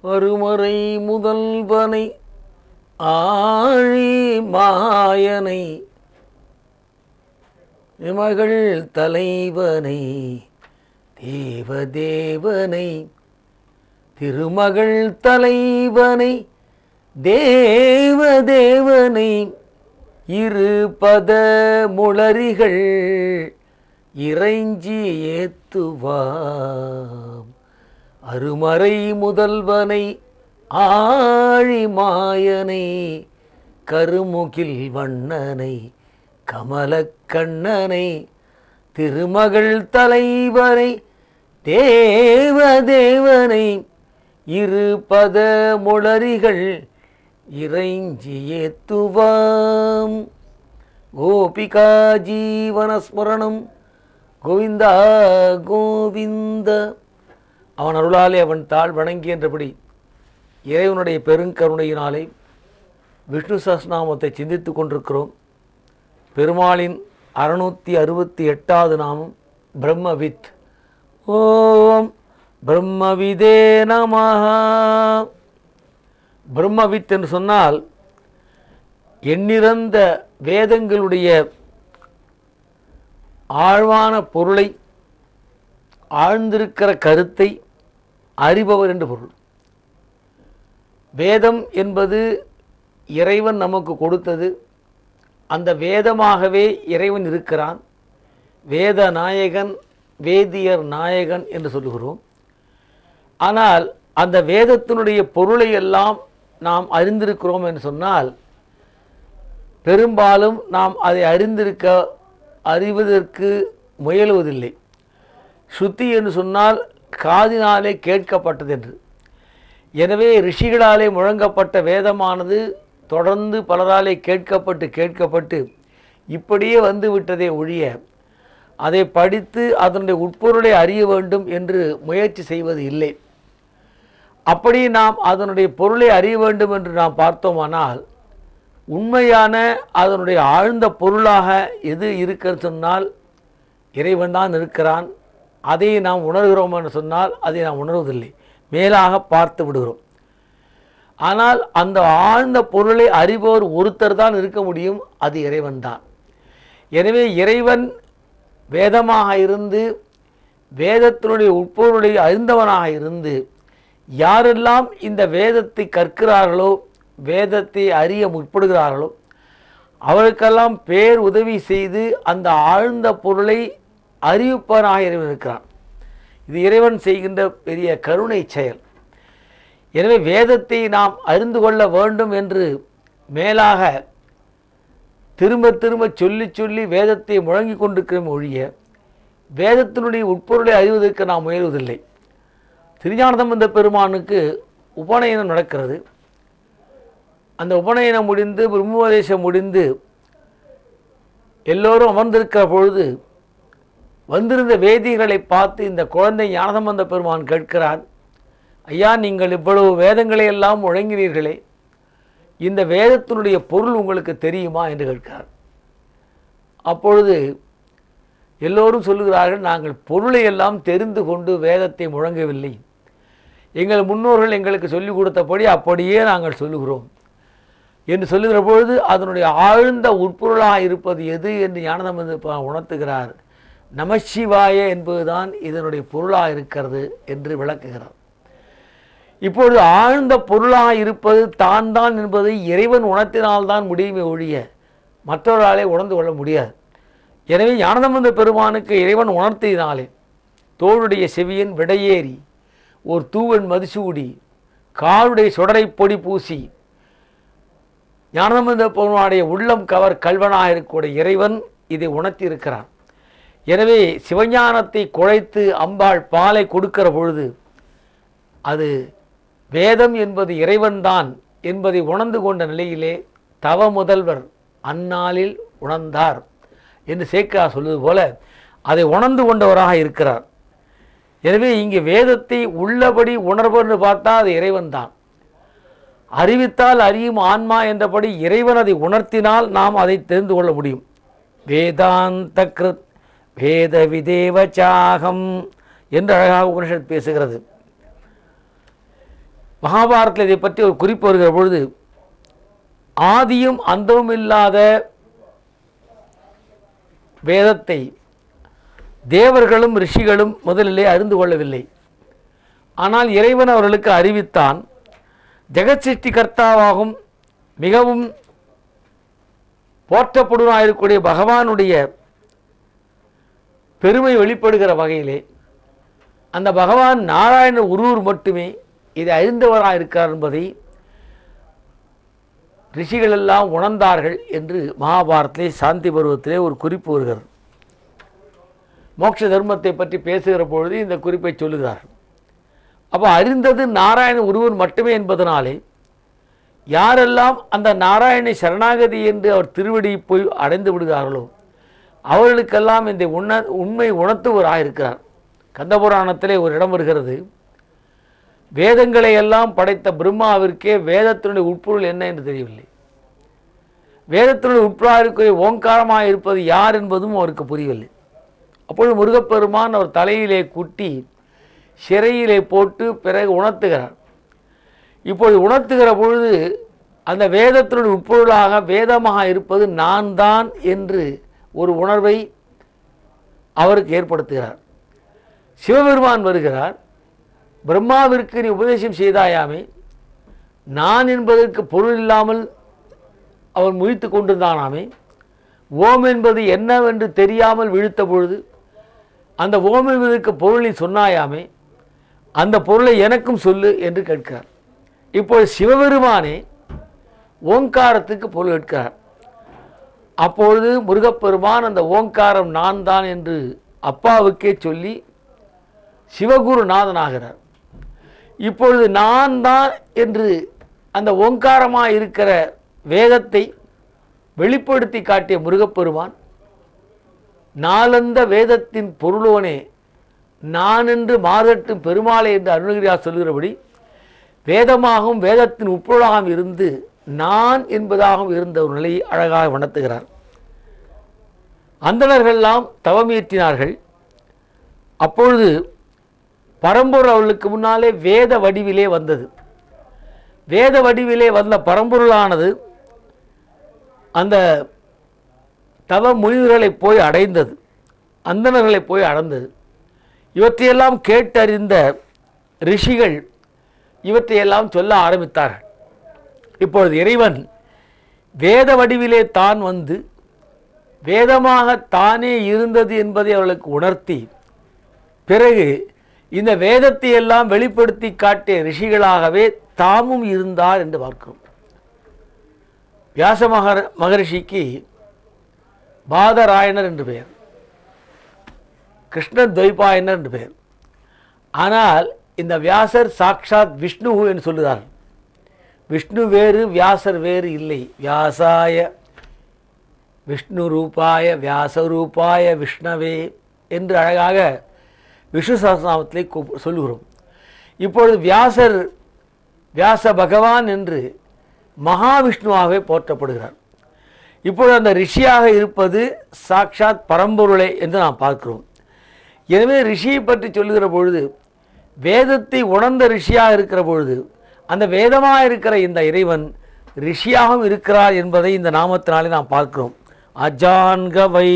அருமறை முதல்வனை ஆழி மாயனை இமகள் தலைவனை தேவதேவனை திருமகள் தலைவனை தேவதேவனை இரு பத முளரிகள் இறைஞ்சி ஏத்துவாம் அருமறை முதல்வனை ஆழி மாயனை கருமுகில் வண்ணனை கமலக்கண்ணனை திருமகள் தலைவனை தேவதேவனை இரு பத முளரிகள் இறைஞ்சி ஏத்துவாம் கோபிகா ஜீவனஸ்மரணம் கோவிந்தா கோவிந்த அவன் அருளாலே அவன் தாழ் வணங்கியன்றபடி இறைவனுடைய பெருங்கருணையினாலே விஷ்ணு சஹஸ்ரநாமத்தை சிந்தித்துக் கொண்டிருக்கிறோம் பெருமாளின் அறுநூற்றி அறுபத்தி எட்டாவது நாமம் பிரம்மவித் ஓம் பிரம்மவிதே நமஹ பிரம்மவித் என்று சொன்னால் எண்ணிறந்த வேதங்களுடைய ஆழ்வான பொருளை ஆழ்ந்திருக்கிற கருத்தை அறிபவர் என்று பொருள் வேதம் என்பது இறைவன் நமக்கு கொடுத்தது அந்த வேதமாகவே இறைவன் இருக்கிறான் வேத நாயகன் வேதியர் நாயகன் என்று சொல்லுகிறோம் ஆனால் அந்த வேதத்தினுடைய பொருளை எல்லாம் நாம் அறிந்திருக்கிறோம் என்று சொன்னால் பெரும்பாலும் நாம் அதை அறிந்திருக்க அறிவதற்கு முயலுவதில்லை சுத்தி என்று சொன்னால் காதினாலே கேட்கப்பட்டது என்று எனவே ரிஷிகளாலே முழங்கப்பட்ட வேதமானது தொடர்ந்து பலராலே கேட்கப்பட்டு கேட்கப்பட்டு இப்படியே வந்து விட்டதே ஒழிய அதை படித்து அதனுடைய உட்பொருளை அறிய வேண்டும் என்று முயற்சி செய்வது இல்லை அப்படி நாம் அதனுடைய பொருளை அறிய வேண்டும் என்று நாம் பார்த்தோமானால் உண்மையான அதனுடைய ஆழ்ந்த பொருளாக எது இருக்கிறது சொன்னால் இறைவன் தான் இருக்கிறான் அதை நாம் உணர்கிறோம் என்று சொன்னால் அதை நாம் உணர்வதில்லை மேலாக பார்த்து விடுகிறோம் ஆனால் அந்த ஆழ்ந்த பொருளை அறிபவர் ஒருத்தர் தான் இருக்க முடியும் அது இறைவன் தான் எனவே இறைவன் வேதமாக இருந்து வேதத்தினுடைய உட்பொருளை அறிந்தவனாக இருந்து யாரெல்லாம் இந்த வேதத்தை கற்கிறார்களோ வேதத்தை அறிய முற்படுகிறார்களோ அவருக்கெல்லாம் பேர் உதவி செய்து அந்த ஆழ்ந்த பொருளை அறிவிப்பவனாக இறைவன் இருக்கிறான் இது இறைவன் செய்கின்ற பெரிய கருணை செயல் எனவே வேதத்தை நாம் அறிந்து கொள்ள வேண்டும் என்று மேலாக திரும்ப திரும்ப சொல்லி சொல்லி வேதத்தை முழங்கி கொண்டிருக்கிறோம் ஒழிய வேதத்தினுடைய உட்பொருளை அறிவதற்கு நாம் முயல்வதில்லை திருஞானசம்பந்த பெருமானுக்கு உபநயனம் நடக்கிறது அந்த உபநயனம் முடிந்து பிரம்மோபதேசம் முடிந்து எல்லோரும் அமர்ந்திருக்கிற பொழுது வந்திருந்த வேதிகளை பார்த்து இந்த குழந்தை ஞானசம்பந்த பெருமான் கேட்கிறான் ஐயா நீங்கள் இவ்வளவு வேதங்களை எல்லாம் முழங்கினீர்களே இந்த வேதத்தினுடைய பொருள் உங்களுக்கு தெரியுமா என்று கேட்கிறார் அப்பொழுது எல்லோரும் சொல்லுகிறார்கள் நாங்கள் பொருளை எல்லாம் தெரிந்து கொண்டு வேதத்தை முழங்கவில்லை எங்கள் முன்னோர்கள் எங்களுக்கு சொல்லிக் கொடுத்தபடி அப்படியே நாங்கள் சொல்லுகிறோம் என்று சொல்லுகிற பொழுது அதனுடைய ஆழ்ந்த உட்பொருளாக இருப்பது எது என்று ஞானசம்பந்த உணர்த்துகிறார் நமசிவாய என்பதுதான் இதனுடைய பொருளாக இருக்கிறது என்று விளக்குகிறார் இப்பொழுது ஆழ்ந்த பொருளாக இருப்பது தான் தான் என்பதை இறைவன் உணர்த்தினால்தான் முடியுமே ஒழிய மற்றவர்களாலே உணர்ந்து கொள்ள முடியாது எனவே ஞானசம்பந்த பெருமானுக்கு இறைவன் உணர்த்தினாலே தோளுடைய செவியன் விடையேறி ஒரு தூவன் மதிசூடி காலுடைய சுடரை பொடி பூசி ஞானசம்பந்த பெருமானுடைய உள்ளம் கவர் கல்வனாக இருக்கக்கூடிய இறைவன் இதை உணர்த்தி இருக்கிறான் எனவே சிவஞானத்தை குழைத்து அம்பாள் பாலை கொடுக்கிற பொழுது அது வேதம் என்பது இறைவன்தான் என்பதை உணர்ந்து கொண்ட நிலையிலே தவ முதல்வர் அந்நாளில் உணர்ந்தார் என்று சேக்கா சொல்வது போல அதை உணர்ந்து கொண்டவராக இருக்கிறார் எனவே இங்கே வேதத்தை உள்ளபடி உணர்வென்று பார்த்தா அது இறைவன் தான் அறிவித்தால் அறியும் ஆன்மா என்றபடி இறைவன் அதை உணர்த்தினால் நாம் அதை தெரிந்து கொள்ள முடியும் வேதாந்த கிருத் வேத விதேவச்சாகம் என்று அழகாக உபனிஷத் பேசுகிறது மகாபாரதத்தில் இதை பற்றி ஒரு குறிப்பு வருகிற பொழுது ஆதியும் அந்தமும் இல்லாத வேதத்தை தேவர்களும் ரிஷிகளும் முதலிலே அறிந்து கொள்ளவில்லை ஆனால் இறைவன் அவர்களுக்கு அறிவித்தான் ஜெகச்சிருஷ்டி கர்த்தாவாகும் மிகவும் போற்றப்படுவனாயிருக்கக்கூடிய பகவானுடைய பெருமை வெளிப்படுகிற வகையிலே அந்த பகவான் நாராயண உருவர் மட்டுமே இதை அறிந்தவராக இருக்கிறார் என்பதை ரிஷிகள் எல்லாம் உணர்ந்தார்கள் என்று மகாபாரத்திலே சாந்தி பருவத்திலே ஒரு குறிப்பு வருகிறது மோட்ச தர்மத்தை பற்றி பேசுகிற பொழுது இந்த குறிப்பை சொல்லுகிறார் அப்போ அறிந்தது நாராயண ஒருவர் மட்டுமே என்பதனாலே யாரெல்லாம் அந்த நாராயண சரணாகதி என்று அவர் திருவடியை போய் அடைந்து விடுகிறார்களோ அவர்களுக்கெல்லாம் இந்த உண உண்மை உணர்த்துவராக இருக்கிறார் கந்தபுராணத்திலே ஒரு இடம் வருகிறது வேதங்களை எல்லாம் படைத்த பிரம்மாவிற்கே வேதத்தினுடைய உட்பொருள் என்ன என்று தெரியவில்லை வேதத்தினுடைய உட்பொருளாக இருக்கிற ஓங்காரமாக இருப்பது யார் என்பதும் அவருக்கு புரியவில்லை அப்பொழுது முருகப்பெருமான் அவர் தலையிலே குட்டி சிறையிலே போட்டு பிறகு உணர்த்துகிறார் இப்பொழுது உணர்த்துகிற பொழுது அந்த வேதத்தினுடைய உட்பொருளாக வேதமாக இருப்பது நான் தான் என்று ஒரு உணர்வை அவருக்கு ஏற்படுத்துகிறார் சிவபெருமான் வருகிறார் பிரம்மாவிற்கு நீ உபதேசம் செய்தாயாமே நான் என்பதற்கு பொருள் இல்லாமல் அவன் முழித்து கொண்டிருந்தானாமே ஓம் என்பது என்னவென்று தெரியாமல் விழித்த பொழுது அந்த ஓம் என்பதற்கு பொருளை சொன்னாயாமே அந்த பொருளை எனக்கும் சொல்லு என்று கேட்கிறார் இப்பொழுது சிவபெருமானே ஓங்காரத்துக்கு பொருள் கேட்கிறார் அப்பொழுது முருகப்பெருமான் அந்த ஓங்காரம் நான் தான் என்று அப்பாவுக்கே சொல்லி சிவகுரு நாதனாகிறார் இப்பொழுது நான் தான் என்று அந்த ஓங்காரமாக இருக்கிற வேதத்தை வெளிப்படுத்தி காட்டிய முருகப்பெருமான் நாளந்த வேதத்தின் பொருளோனே நான் என்று மாறட்டும் பெருமாளே என்று அருணகிரியார் சொல்கிறபடி வேதமாகவும் வேதத்தின் உட்பொருளாகவும் இருந்து நான் என்பதாகவும் இருந்த ஒரு நிலையை அழகாக உணர்த்துகிறார் அந்தணர்கள்லாம் தவம் இயற்றினார்கள் அப்பொழுது பரம்பொருள் அவர்களுக்கு முன்னாலே வேத வடிவிலே வந்தது வேத வடிவிலே வந்த பரம்பொருளானது அந்த தவ முனிவர்களை போய் அடைந்தது அந்தணர்களை போய் அடைந்தது இவற்றையெல்லாம் கேட்டறிந்த ரிஷிகள் இவற்றையெல்லாம் சொல்ல ஆரம்பித்தார்கள் இப்பொழுது இறைவன் வேத வடிவிலே தான் வந்து வேதமாக தானே இருந்தது என்பதை அவர்களுக்கு உணர்த்தி பிறகு இந்த வேதத்தை எல்லாம் வெளிப்படுத்தி காட்டிய ரிஷிகளாகவே தாமும் இருந்தார் என்று பார்க்கிறோம் வியாச மகர மகரிஷிக்கு பாதராயணர் என்று பெயர் கிருஷ்ண துவைபாயனர் என்று பெயர் ஆனால் இந்த வியாசர் சாக்ஷாத் விஷ்ணு என்று சொல்லுகிறார் விஷ்ணு வேறு வியாசர் வேறு இல்லை வியாசாய விஷ்ணு ரூபாய வியாச ரூபாய விஷ்ணவே என்று அழகாக விஷ்ணு சகஸ்ரநாமத்திலே கூப் சொல்லுகிறோம் இப்பொழுது வியாசர் வியாச பகவான் என்று மகாவிஷ்ணுவாகவே போற்றப்படுகிறார் இப்பொழுது அந்த ரிஷியாக இருப்பது சாக்ஷாத் பரம்பொருளை என்று நாம் பார்க்கிறோம் எனவே ரிஷியை பற்றி சொல்லுகிற பொழுது வேதத்தை உணர்ந்த ரிஷியாக இருக்கிற பொழுது அந்த வேதமாக இருக்கிற இந்த இறைவன் ரிஷியாகவும் இருக்கிறார் என்பதை இந்த நாமத்தினாலே நாம் பார்க்கிறோம் அஜான்கவை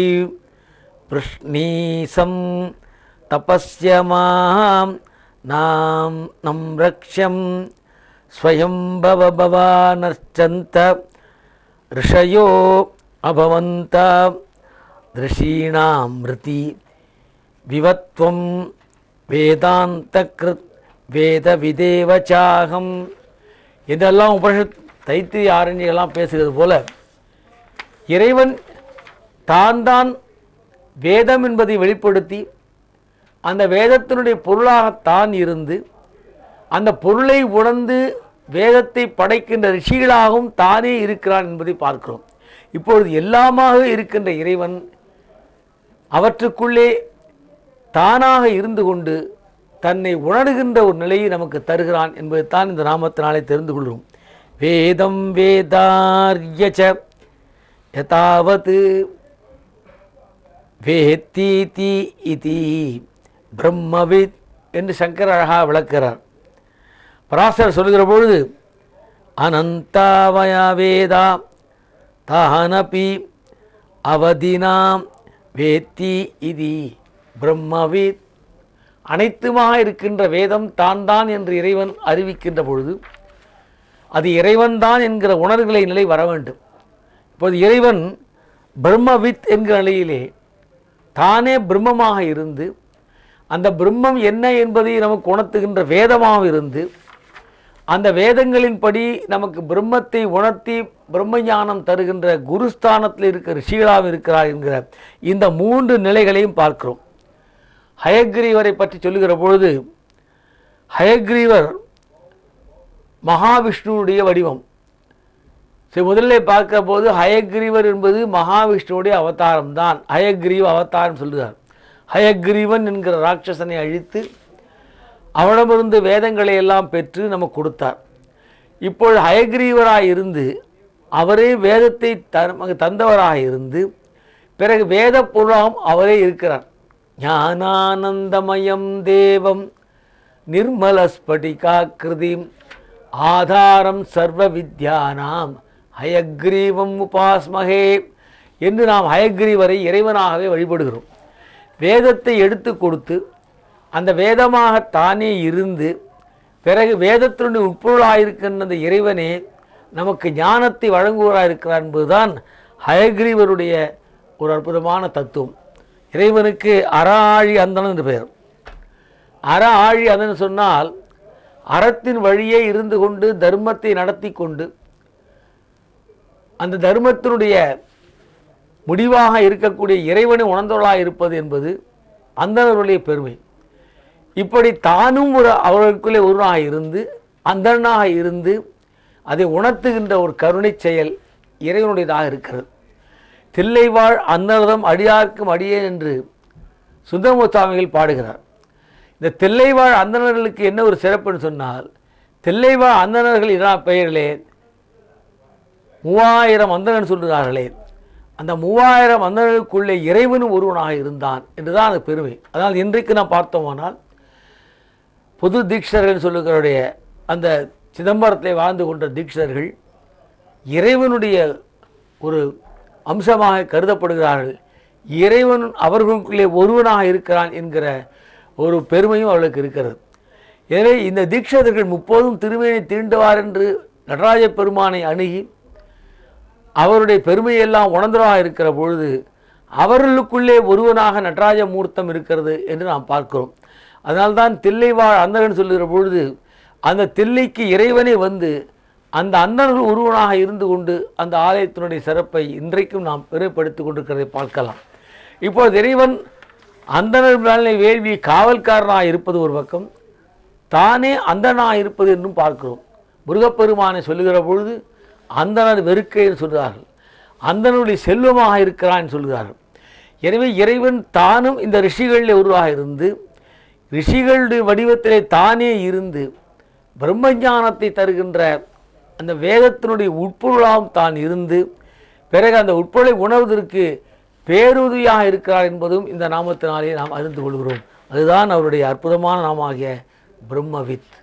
பிருஷ்ணீசம் தபஸ்யமாம் நாம் நம் ரக்ஷம் ஸ்வயம்பவ பவானர்ச்சந்த ऋषयो अभवन्त ऋषीणामृति விவத்வம் வேதாந்தகிருத் வேத விதேவச்சாகம் இதெல்லாம் உபனிஷத் தைத்திரி ஆரண்யெல்லாம் பேசுகிறது போல இறைவன் தான் தான் வேதம் என்பதை வெளிப்படுத்தி அந்த வேதத்தினுடைய பொருளாகத்தான் இருந்து அந்த பொருளை உணர்ந்து வேதத்தை படைக்கின்ற ரிஷிகளாகவும் தானே இருக்கிறான் என்பதை பார்க்கிறோம் இப்பொழுது எல்லாமாக இருக்கின்ற இறைவன் அவற்றுக்குள்ளே தானாக இருந்து கொண்டு தன்னை உணர்கின்ற ஒரு நிலையை நமக்கு தருகிறான் என்பதைத்தான் இந்த நாமத்தினாலே தெரிந்து கொள்கிறோம் வேதம் வேதார்யச்ச யதாவது வேத்தீதி இதி பிரம்மவித் என்று சங்கர் அழகாக விளக்கிறார் பராசர் சொல்கிற பொழுது அனந்தாவய வேதா தானபி அவதினாம் வேத்தி இதி பிரம்மவித் அனைத்துமாக இருக்கின்ற வேதம் தான் தான் என்று இறைவன் அறிவிக்கின்ற பொழுது அது இறைவன்தான் என்கிற உணர்வுகளை நிலை வர வேண்டும் இப்போது இறைவன் பிரம்மவித் என்கிற நிலையிலே தானே பிரம்மமாக இருந்து அந்த பிரம்மம் என்ன என்பதை நமக்கு உணர்த்துகின்ற வேதமாக இருந்து அந்த வேதங்களின்படி நமக்கு பிரம்மத்தை உணர்த்தி பிரம்ம ஞானம் தருகின்ற குருஸ்தானத்தில் இருக்கிற ரிஷிகளாக இருக்கிறார் என்கிற இந்த மூன்று நிலைகளையும் பார்க்கிறோம் ஹயக்ரீவரை பற்றி சொல்லுகிற பொழுது ஹயக்ரீவர் மகாவிஷ்ணுவுடைய வடிவம் சரி முதல்ல பார்க்கிற போது ஹயக்ரீவர் என்பது மகாவிஷ்ணுவுடைய அவதாரம் தான் ஹயக்ரீவ அவதாரம் சொல்லுகிறார் ஹயக்ரீவன் என்கிற ராட்சசனை அழித்து அவனிடமிருந்து வேதங்களை எல்லாம் பெற்று நமக்கு கொடுத்தார் இப்பொழுது ஹயக்ரீவராக இருந்து அவரே வேதத்தை த நமக்கு தந்தவராக இருந்து பிறகு வேத பொருளாம் அவரே இருக்கிறார் ஞானானந்தமயம் தேவம் நிர்மலஸ்படிகாக்கிருதிம் ஆதாரம் சர்வ வித்யானாம் ஹயக்ரீவம் உபாஸ்மகே என்று நாம் ஹயக்ரீவரை இறைவனாகவே வழிபடுகிறோம் வேதத்தை எடுத்து கொடுத்து அந்த வேதமாக தானே இருந்து பிறகு வேதத்தினுடைய உட்பொருளாயிருக்கின்ற அந்த இறைவனே நமக்கு ஞானத்தை வழங்குவராக இருக்கிறார் என்பதுதான் ஹயக்ரீவருடைய ஒரு அற்புதமான தத்துவம் இறைவனுக்கு அறாழி அந்தணன் என்று பெயர் அற ஆழி அதன்னு சொன்னால் அறத்தின் வழியே இருந்து கொண்டு தர்மத்தை நடத்தி கொண்டு அந்த தர்மத்தினுடைய முடிவாக இருக்கக்கூடிய இறைவனை உணர்ந்தவர்களாக இருப்பது என்பது அந்தணர்களுடைய பெருமை இப்படி தானும் ஒரு அவர்களுக்குள்ளே ஒருவனாக இருந்து அந்தனாக இருந்து அதை உணர்த்துகின்ற ஒரு கருணை செயல் இறைவனுடையதாக இருக்கிறது தில்லைவாழ் அன்னர்தம் அடியார்க்கும் அடியேன் என்று சுந்தரமுசாமிகள் பாடுகிறார் இந்த தில்லைவாழ் அந்தணர்களுக்கு என்ன ஒரு சிறப்புன்னு சொன்னால் தில்லைவாழ் அந்தணர்கள் இதா பெயர்களே மூவாயிரம் அந்தணன் சொல்கிறார்களே அந்த மூவாயிரம் அந்தணர்களுக்குள்ளே இறைவனும் ஒருவனாக இருந்தான் என்றுதான் அந்த பெருமை அதனால் இன்றைக்கு நாம் பார்த்தோமானால் பொது தீட்சர்கள் சொல்லுகிறவுடைய அந்த சிதம்பரத்தில் வாழ்ந்து கொண்ட தீட்சர்கள் இறைவனுடைய ஒரு அம்சமாக கருதப்படுகிறார்கள் இறைவன் அவர்களுக்குள்ளே ஒருவனாக இருக்கிறான் என்கிற ஒரு பெருமையும் அவர்களுக்கு இருக்கிறது எனவே இந்த தீட்சிதர்கள் முப்போதும் திருமேனி தீண்டுவார் என்று நடராஜ பெருமானை அணுகி அவருடைய பெருமையெல்லாம் உணர்ந்தவராக இருக்கிற பொழுது அவர்களுக்குள்ளே ஒருவனாக நடராஜ மூர்த்தம் இருக்கிறது என்று நாம் பார்க்கிறோம் அதனால்தான் தில்லைவாழ் அந்தகன் சொல்லுகிற பொழுது அந்த தில்லைக்கு இறைவனே வந்து அந்த அந்தர்கள் ஒருவனாக இருந்து கொண்டு அந்த ஆலயத்தினுடைய சிறப்பை இன்றைக்கும் நாம் பெருமைப்படுத்திக் கொண்டிருக்கிறதை பார்க்கலாம் இப்பொழுது இறைவன் அந்தனர் மேலே வேள்வி காவல்காரனாக இருப்பது ஒரு பக்கம் தானே அந்தனாக இருப்பது என்றும் பார்க்கிறோம் முருகப்பெருமானை சொல்லுகிற பொழுது அந்தனர் வெறுக்கைன்னு சொல்கிறார்கள் அந்தனுடைய செல்வமாக இருக்கிறான் சொல்கிறார்கள் எனவே இறைவன் தானும் இந்த ரிஷிகளில் உருவாக இருந்து ரிஷிகளுடைய வடிவத்திலே தானே இருந்து பிரம்மஞானத்தை தருகின்ற அந்த வேதத்தினுடைய உட்பொருளாம் தான் இருந்து பிறகு அந்த உட்பொருளை உணர்வதற்கு பேருதவியாக இருக்கிறார் என்பதும் இந்த நாமத்தினாலே நாம் அறிந்து கொள்கிறோம் அதுதான் அவருடைய அற்புதமான நாமாகிய பிரம்மவித்